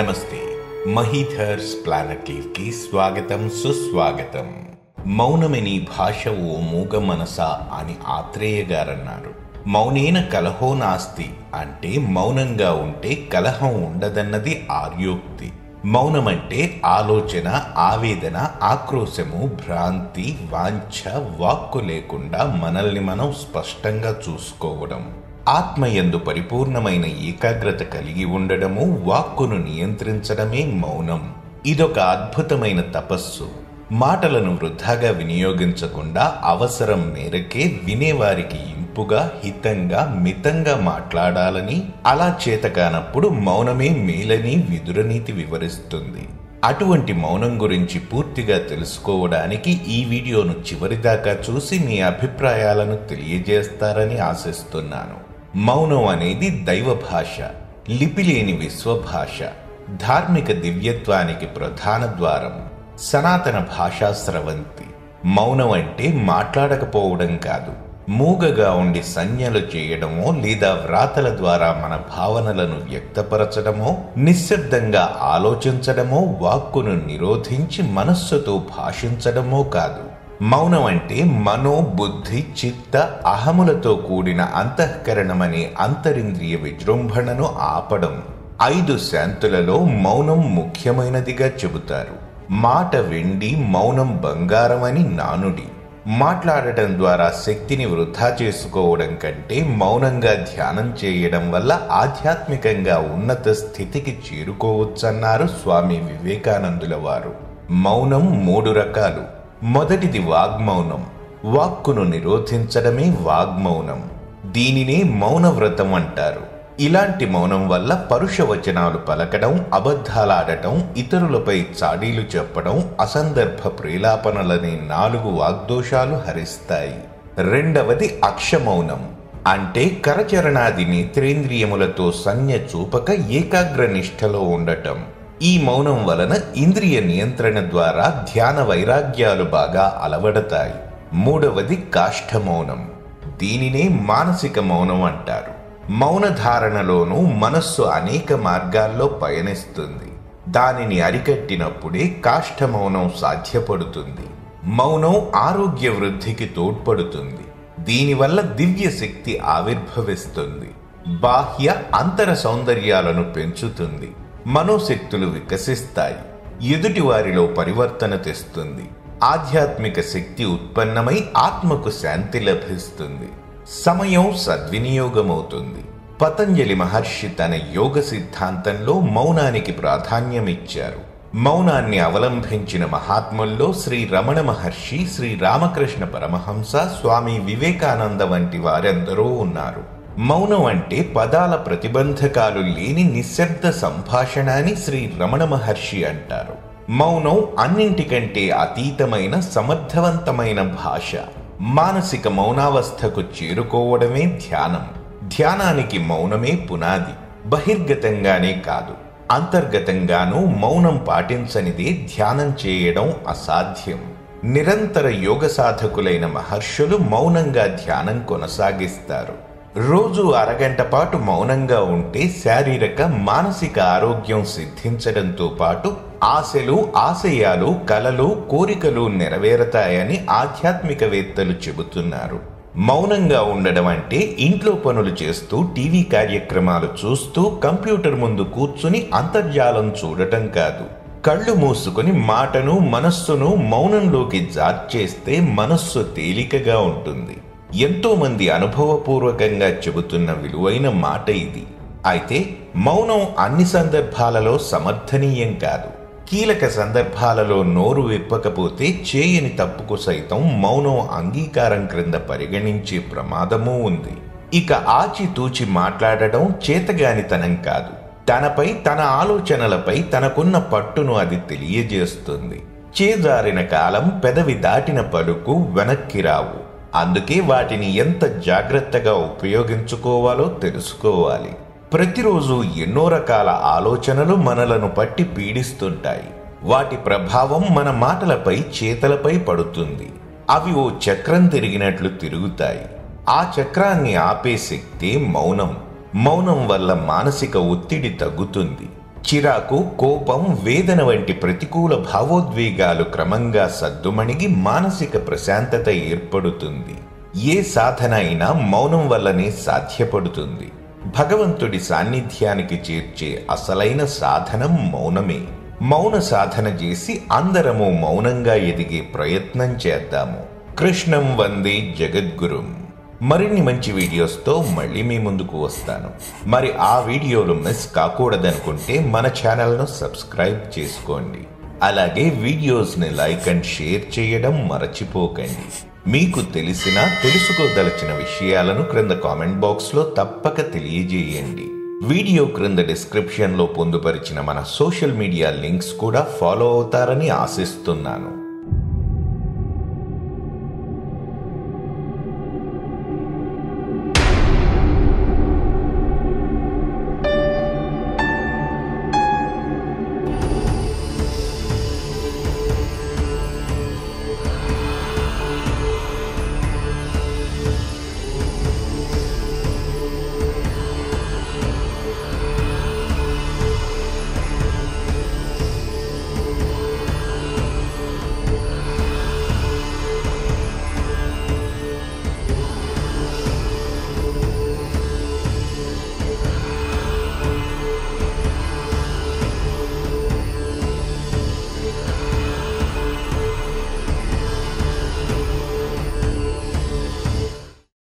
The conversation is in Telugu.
నమస్తే మహీథర్స్ ప్లానెట్ లీవ్ కి స్వాగతం సుస్వాగతం మౌనమిని భాష ఓ మూగ మనస అని ఆత్రేయ గారన్నారు మౌనేన కలహో నాస్తి అంటే మౌనంగా ఉంటే కలహం ఉండదన్నది ఆర్యోక్తి మౌనమంటే ఆలోచన ఆవేదన ఆక్రోశము భ్రాంతి వాంఛ వాక్కు లేకుండా మనల్ని మనం స్పష్టంగా చూసుకోవడం ఆత్మయందు పరిపూర్ణమైన ఏకాగ్రత కలిగి ఉండడము వాక్కును నియంత్రించడమే మౌనం ఇదొక అద్భుతమైన తపస్సు మాటలను వృధాగా వినియోగించకుండా అవసరం మేరకే వినేవారికి ఇంపుగా హితంగా మితంగా మాట్లాడాలని అలా చేతకానప్పుడు మౌనమే మేలని విదురనీతి వివరిస్తుంది అటువంటి మౌనం గురించి పూర్తిగా తెలుసుకోవడానికి ఈ వీడియోను చివరిదాకా చూసి మీ అభిప్రాయాలను తెలియజేస్తారని ఆశిస్తున్నాను మౌనం అనేది దైవ భాష లిపిలేని విశ్వభాష ధార్మిక దివ్యత్వానికి ప్రధాన ద్వారం సనాతన భాషా స్రవంతి మౌనం అంటే మాట్లాడకపోవడం కాదు మూగగా ఉండి సంజ్ఞలు చేయడమో లేదా వ్రాతల ద్వారా మన భావనలను వ్యక్తపరచడమో నిశ్శబ్దంగా ఆలోచించడమో వాక్కును నిరోధించి మనస్సుతో భాషించడమో కాదు మౌనం అంటే మనో బుద్ధి చిత్త అహములతో కూడిన అంతఃకరణమనే అంతరింద్రియ విజృంభణను ఆపడం ఐదు శాంతులలో మౌనం ముఖ్యమైనదిగా చెబుతారు మాట వెండి మౌనం బంగారమని నానుడి మాట్లాడటం ద్వారా శక్తిని వృధా చేసుకోవడం కంటే మౌనంగా ధ్యానం చేయడం వల్ల ఆధ్యాత్మికంగా ఉన్నత స్థితికి చేరుకోవచ్చన్నారు స్వామి వివేకానందుల వారు మౌనం మూడు రకాలు మొదటిది వాగ్మౌనం వాక్కును నిరోధించడమే వాగ్మౌనం దీనినే మౌన వ్రతం అంటారు ఇలాంటి మౌనం వల్ల పరుష వచనాలు పలకడం అబద్ధాలాడటం ఇతరులపై చాడీలు చెప్పడం అసందర్భ ప్రేలాపనలనే నాలుగు వాగ్దోషాలు హరిస్తాయి రెండవది అక్షమౌనం అంటే కరచరణాది నేత్రేంద్రియములతో సంజ్ఞ చూపక ఏకాగ్ర నిష్ఠలో ఉండటం ఈ మౌనం వలన ఇంద్రియ నియంత్రణ ద్వారా ధ్యాన వైరాగ్యాలు బాగా అలవడతాయి మూడవది కాష్ఠ మౌనం దీనినే మానసిక మౌనం అంటారు మౌన ధారణలోనూ మనస్సు అనేక మార్గాల్లో పయనిస్తుంది దానిని అరికట్టినప్పుడే కాష్ఠ మౌనం సాధ్యపడుతుంది మౌనం ఆరోగ్య వృద్ధికి తోడ్పడుతుంది దీనివల్ల దివ్య శక్తి ఆవిర్భవిస్తుంది బాహ్య అంతర సౌందర్యాలను పెంచుతుంది మనోశక్తులు వికసిస్తాయి ఎదుటి వారిలో పరివర్తన తెస్తుంది ఆధ్యాత్మిక శక్తి ఉత్పన్నమై ఆత్మకు శాంతి లభిస్తుంది సమయం సద్వినియోగమవుతుంది పతంజలి మహర్షి తన యోగ సిద్ధాంతంలో మౌనానికి ప్రాధాన్యమిచ్చారు మౌనాన్ని అవలంబించిన మహాత్ముల్లో శ్రీ రమణ మహర్షి శ్రీ రామకృష్ణ పరమహంస స్వామి వివేకానంద వంటి వారెందరో ఉన్నారు మౌనం అంటే పదాల ప్రతిబంధకాలు లేని నిశ్శబ్ద సంభాషణ అని శ్రీ రమణ మహర్షి అంటారు మౌనం అన్నింటికంటే అతీతమైన సమర్థవంతమైన భాష మానసిక మౌనావస్థకు చేరుకోవడమే ధ్యానం ధ్యానానికి మౌనమే పునాది బహిర్గతంగానే కాదు అంతర్గతంగానూ మౌనం పాటించనిదే ధ్యానం చేయడం అసాధ్యం నిరంతర యోగ సాధకులైన మహర్షులు మౌనంగా ధ్యానం కొనసాగిస్తారు రోజు అరగంట పాటు మౌనంగా ఉంటే శారీరక మానసిక ఆరోగ్యం సిద్ధించడంతో పాటు ఆశలు ఆశయాలు కలలు కోరికలు నెరవేరతాయని ఆధ్యాత్మికవేత్తలు చెబుతున్నారు మౌనంగా ఉండడం అంటే ఇంట్లో పనులు చేస్తూ టీవీ కార్యక్రమాలు చూస్తూ కంప్యూటర్ ముందు కూర్చుని అంతర్జాలం చూడటం కాదు కళ్ళు మూసుకుని మాటను మనస్సును మౌనంలోకి జార్చేస్తే మనస్సు తేలికగా ఉంటుంది ఎంతో మంది అనుభవపూర్వకంగా చెబుతున్న విలువైన మాట ఇది అయితే మౌనం అన్ని సందర్భాలలో సమర్థనీయం కాదు కీలక సందర్భాలలో నోరు విప్పకపోతే చేయని తప్పుకు సైతం మౌనం అంగీకారం క్రింద పరిగణించే ప్రమాదమూ ఉంది ఇక ఆచితూచి మాట్లాడడం చేతగానితనం కాదు తనపై తన ఆలోచనలపై తనకున్న పట్టును అది తెలియజేస్తుంది చేజారిన కాలం పెదవి దాటిన పలుకు వెనక్కి రావు అందుకే వాటిని ఎంత జాగ్రత్తగా ఉపయోగించుకోవాలో తెలుసుకోవాలి ప్రతిరోజు ఎన్నో రకాల ఆలోచనలు మనలను పట్టి పీడిస్తుంటాయి వాటి ప్రభావం మన మాటలపై చేతలపై పడుతుంది అవి ఓ చక్రం తిరిగినట్లు తిరుగుతాయి ఆ చక్రాన్ని ఆపే శక్తి మౌనం మౌనం వల్ల మానసిక ఒత్తిడి తగ్గుతుంది చిరాకు కోపం వేదన వంటి ప్రతికూల భావోద్వేగాలు క్రమంగా సద్దుమణిగి మానసిక ప్రశాంతత ఏర్పడుతుంది ఏ సాధన అయినా మౌనం వల్లనే సాధ్యపడుతుంది భగవంతుడి సాన్నిధ్యానికి చేర్చే అసలైన సాధనం మౌనమే మౌన సాధన చేసి అందరము మౌనంగా ఎదిగే ప్రయత్నం చేద్దాము కృష్ణం వందే జగద్గురుం మరిన్ని మంచి వీడియోస్తో మళ్ళీ మీ ముందుకు వస్తాను మరి ఆ వీడియోలు మిస్ కాకూడదనుకుంటే మన ఛానల్ను సబ్స్క్రైబ్ చేసుకోండి అలాగే వీడియోస్ని లైక్ అండ్ షేర్ చేయడం మరచిపోకండి మీకు తెలిసిన తెలుసుకోదలచిన విషయాలను క్రింద కామెంట్ బాక్స్లో తప్పక తెలియజేయండి వీడియో క్రింద డిస్క్రిప్షన్లో పొందుపరిచిన మన సోషల్ మీడియా లింక్స్ కూడా ఫాలో అవుతారని ఆశిస్తున్నాను